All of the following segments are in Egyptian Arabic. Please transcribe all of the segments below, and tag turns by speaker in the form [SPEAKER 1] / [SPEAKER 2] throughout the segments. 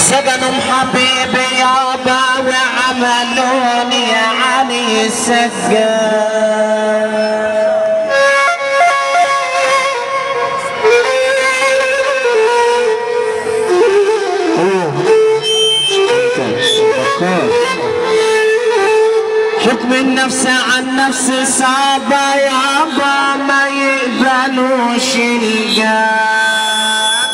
[SPEAKER 1] سجنهم حبيبي يابا وعملوني يا علي السجان حكم النفس عن نفس صعبة يابا ما يقبلوش الجان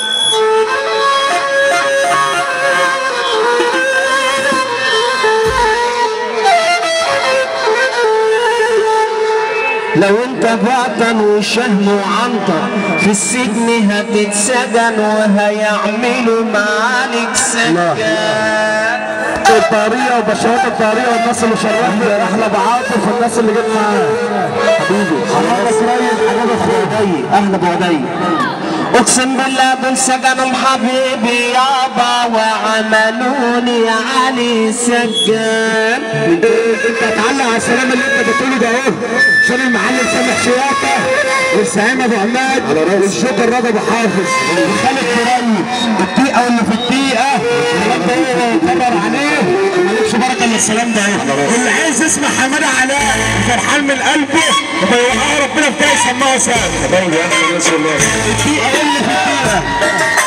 [SPEAKER 1] لو انت بطن وشهم وعنطر في السجن هتتسجن وهيعملوا معالك سجان
[SPEAKER 2] الطريقه وبشرات الطريقه والناس اللي شرفني احلى بعاطف والناس اللي جت معايا حبيبي حضرتك ريس حبيبي ابو عدي اهلا ابو عدي
[SPEAKER 1] اقسم بالله دول سجنهم حبيبي يابا وعملوني يا علي سجان
[SPEAKER 2] انت انت هتعلق على السلام اللي انت بتقوله ده اهو عشان المعلم سامح شياكه والسهام ابو عماد والشكر رضا ابو حافظ وخالد تراني الدقيقه واللي في الدقيقه الكلام ده ايه كرر عليه مالكش بركه الا السلام ده اهو اللي عايز يسمع حماده علاء فرحان من قلبه وبيوقعه ربنا في ده يسمعه سهل حبايبي احلى ناس والله الدقيقه اللي في الدقيقه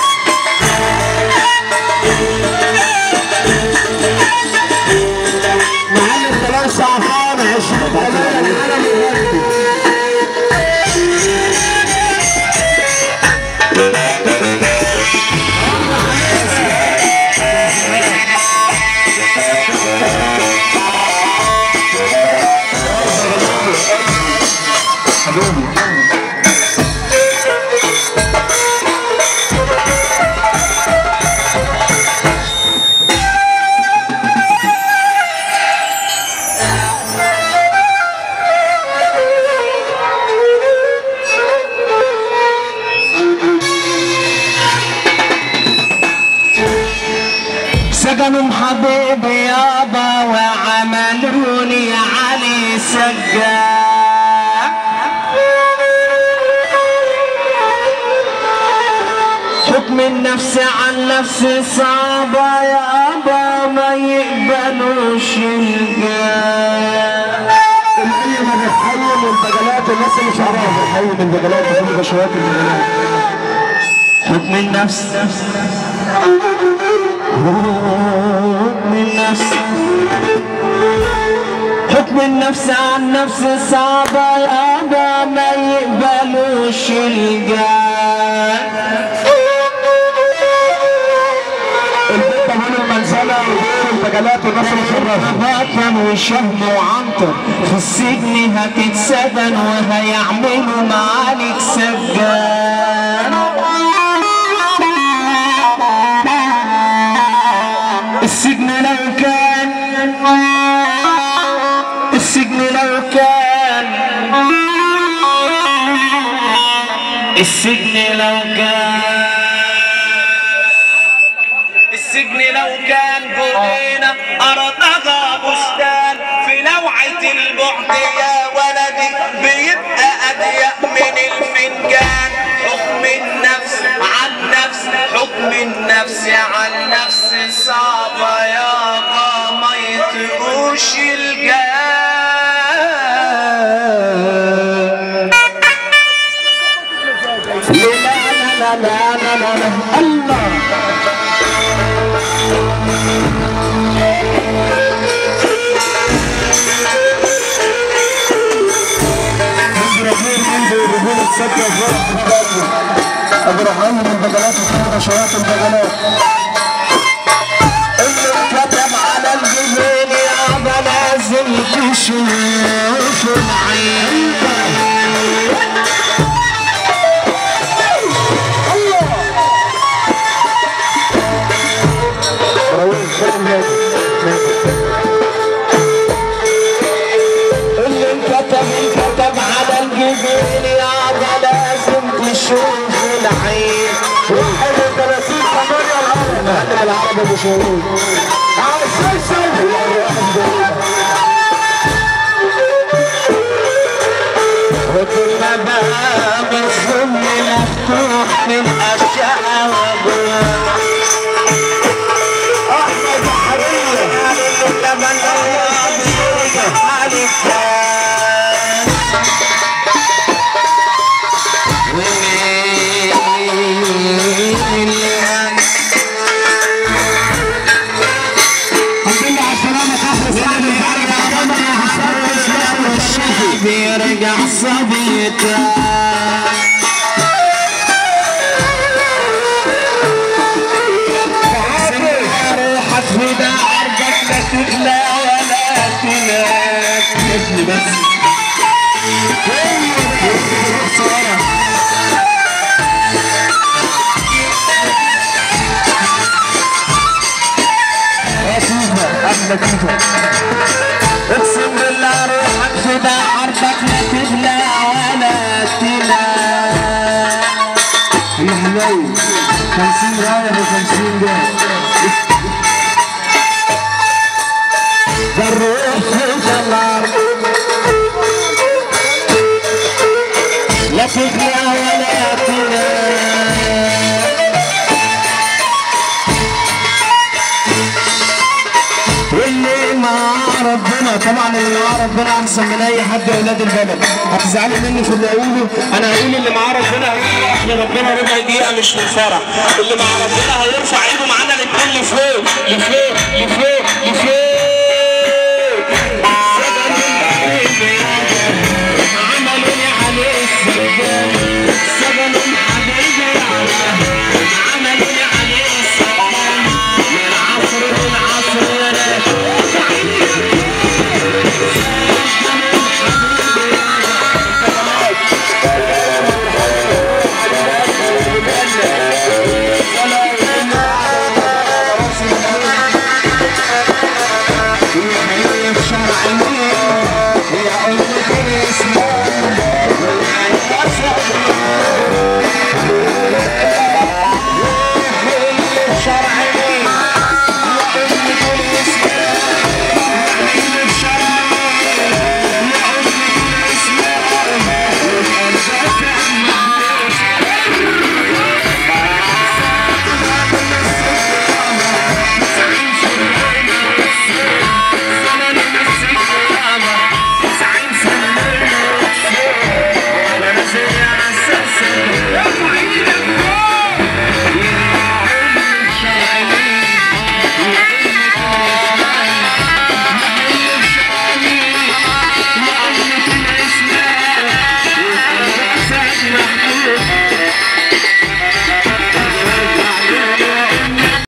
[SPEAKER 2] معلم كلام صعبان عشرين كمان العالم يغني
[SPEAKER 1] سجنهم حبيبي يابا وعملوني يا علي سجان حكم النفس عن نفس صعبة يابا ما يقبلوش الجان
[SPEAKER 2] الحي من الحي من البجلات الناس اللي شعرها الحي من البجلات وكل بشوات البجلات
[SPEAKER 1] حكم النفس حكم النفس حكم النفس عن نفس صعبة يابا ما يقبلوش الجان
[SPEAKER 2] البيت هنا المنزله ودور البجلات والناس اللي شرفها
[SPEAKER 1] بطن وشهم وعنطر في السجن هتتسجن وهيعملوا معالك سجان السجن لو كان السجن لو كان السجن لو كان السجن لو كان جنينة أرضها بستان في لوعة البعد يا ولدي بيبقى أضيق من الفنجان حكم النفس عن نفس حكم النفس عن نفس صعبة يابا ما يطيقوش الجان لا لا لا لا لا لا الله
[SPEAKER 2] رجول السكه ابو رحمن من البجلات وكل بشوات البجلات
[SPEAKER 1] اللي كتب على الجبين يابا لازم تشوف العين
[SPEAKER 2] رويش خادم
[SPEAKER 1] اللي انكتب انكتب على الجبين يابا لازم تشوف العين
[SPEAKER 2] واحد وثلاثين ثمانية العرب معلم العرب ابو شهود عايز يسوي
[SPEAKER 1] وكل باب الظل مفتوح من أشياء وابواب
[SPEAKER 2] بس يا تيفا احمد تيفا
[SPEAKER 1] اقسم بالله روحك فدا عرضك لا تغلى ولا تلا
[SPEAKER 2] يا حبايبي 50 رايه ب 50 جنيه
[SPEAKER 1] ده الروح في النار لا تغلى ولا تلا واللي مع ربنا طبعا اللي مع ربنا احسن من اي حد يا ولاد البلد هتزعلوا مني في اللي اقوله انا هقول اللي معاه ربنا هيفرح لربنا ربع دقيقه مش للفرح اللي مع ربنا هيرفع ايده معانا الاثنين لفوق لفوق لفوق لفوق